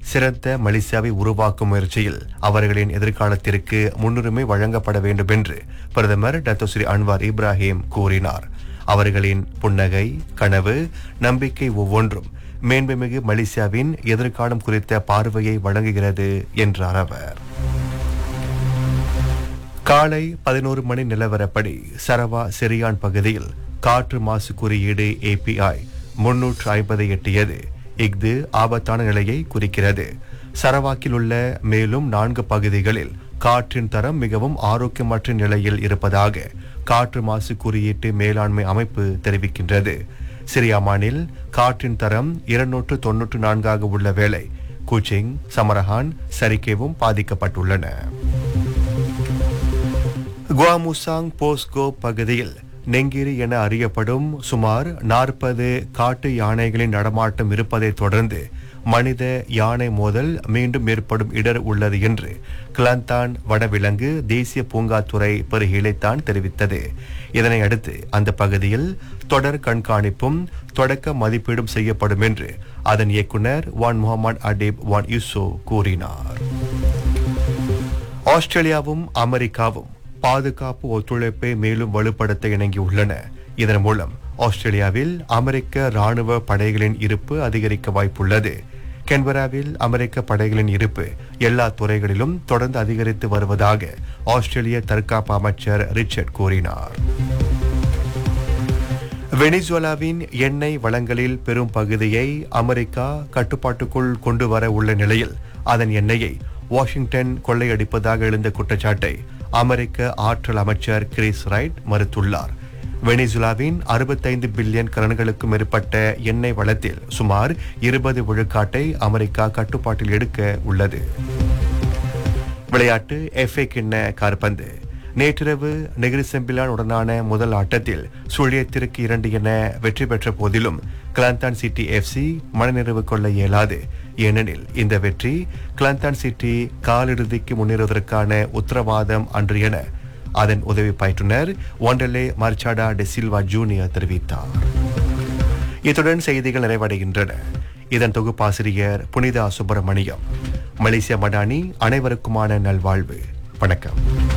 சிறந்த மலேசியாவை உருவாக்கும் முயற்சியில் அவர்களின் எதிர்காலத்திற்கு முன்னுரிமை வழங்கப்பட வேண்டும் என்று பிரதமர் டத்தோ ஸ்ரீ அன்வார் இப்ராஹிம் கூறினார் அவர்களின் புன்னகை கனவு நம்பிக்கை ஒவ்வொன்றும் மேன்மைமிகு மலேசியாவின் எதிர்காலம் குறித்த பார்வையை வழங்குகிறது என்றார் அவர் காலை பதினோரு மணி நிலவரப்படி சரவா செரியான் பகுதியில் காற்று மாசு குறியீடு ஏபிஐ முன்னூற்று ஐம்பதை எட்டியது இஃது ஆபத்தான நிலையை குறிக்கிறது சரவாக்கில் உள்ள மேலும் நான்கு பகுதிகளில் காற்றின் தரம் மிகவும் ஆரோக்கியமற்ற நிலையில் இருப்பதாக காற்று மாசு குறியீட்டு மேலாண்மை அமைப்பு தெரிவிக்கின்றது சிரியாமானில் காற்றின் தரம் இருநூற்று தொன்னூற்று நான்காக உள்ள வேளை குச்சிங் சமரஹான் சரிக்கேவும் பாதிக்கப்பட்டுள்ளன குவாமுசாங் போஸ்கோ பகுதியில் நெங்கிரி என அறியப்படும் சுமார் நாற்பது காட்டு யானைகளின் நடமாட்டம் இருப்பதைத் தொடர்ந்து மனித யானை மோதல் மீண்டும் ஏற்படும் இடர் உள்ளது என்று கிளந்தான் வடவிலங்கு தேசிய பூங்காத்துறை பெருகிளைத்தான் தெரிவித்தது இதனை அடுத்து அந்த பகுதியில் தொடர் கண்காணிப்பும் தொடக்க மதிப்பீடும் செய்யப்படும் என்று அதன் இயக்குனர் வான் முகமது அடீப் வான் யூசோ கூறினார் ஆஸ்திரேலியாவும் அமெரிக்காவும் பாதுகாப்பு ஒத்துழைப்பை மேலும் வலுப்படுத்த இணங்கியுள்ளன இதன் மூலம் ஆஸ்திரேலியாவில் அமெரிக்க ராணுவ படைகளின் இருப்பு அதிகரிக்க வாய்ப்புள்ளது கென்பராவில் அமெரிக்க படைகளின் இருப்பு எல்லா துறைகளிலும் தொடர்ந்து அதிகரித்து வருவதாக ஆஸ்திரேலிய தற்காப்பு அமைச்சர் ரிச்சர்ட் கூறினார் வெனிசுவேலாவின் எண்ணெய் வளங்களில் பெரும் பகுதியை அமெரிக்கா கட்டுப்பாட்டுக்குள் கொண்டு வர உள்ள நிலையில் அதன் எண்ணெயை வாஷிங்டன் கொள்ளையடிப்பதாக எழுந்த குற்றச்சாட்டை அமெரிக்க ஆற்றல் அமைச்சர் கிறிஸ் ரைட் மறுத்துள்ளார் வெனிசுலாவின் அறுபத்தைந்து பில்லியன் கரன்களுக்கும் மேற்பட்ட எண்ணெய் வளத்தில் சுமார் இருபது விழுக்காட்டை அமெரிக்கா கட்டுப்பாட்டில் எடுக்க உள்ளது விளையாட்டு எஃப்ஏ கிண்ண கார்பந்து நேற்றிரவு நெகிரி செம்பிலான் உடனான முதல் ஆட்டத்தில் சுழியத்திற்கு இரண்டு என வெற்றி பெற்ற போதிலும் கிளாந்தான் சிட்டி எஃப்சி மனநிறைவு கொள்ள இயலாது ஏனெனில் இந்த வெற்றி கிளாந்தான் சிட்டி காலிறுதிக்கு முன்னேறுவதற்கான உத்தரவாதம் அன்று என அதன் உதவி பயிற்றுனர் ஒண்டலே மர்ச்சாடா டெ சில்வா ஜூனியர் தெரிவித்தார் இத்துடன் செய்திகள் நிறைவடைகின்றன இதன் தொகுப்பாசிரியர் புனிதா சுப்பிரமணியம் மலேசிய மடானி அனைவருக்குமான நல்வாழ்வு வணக்கம்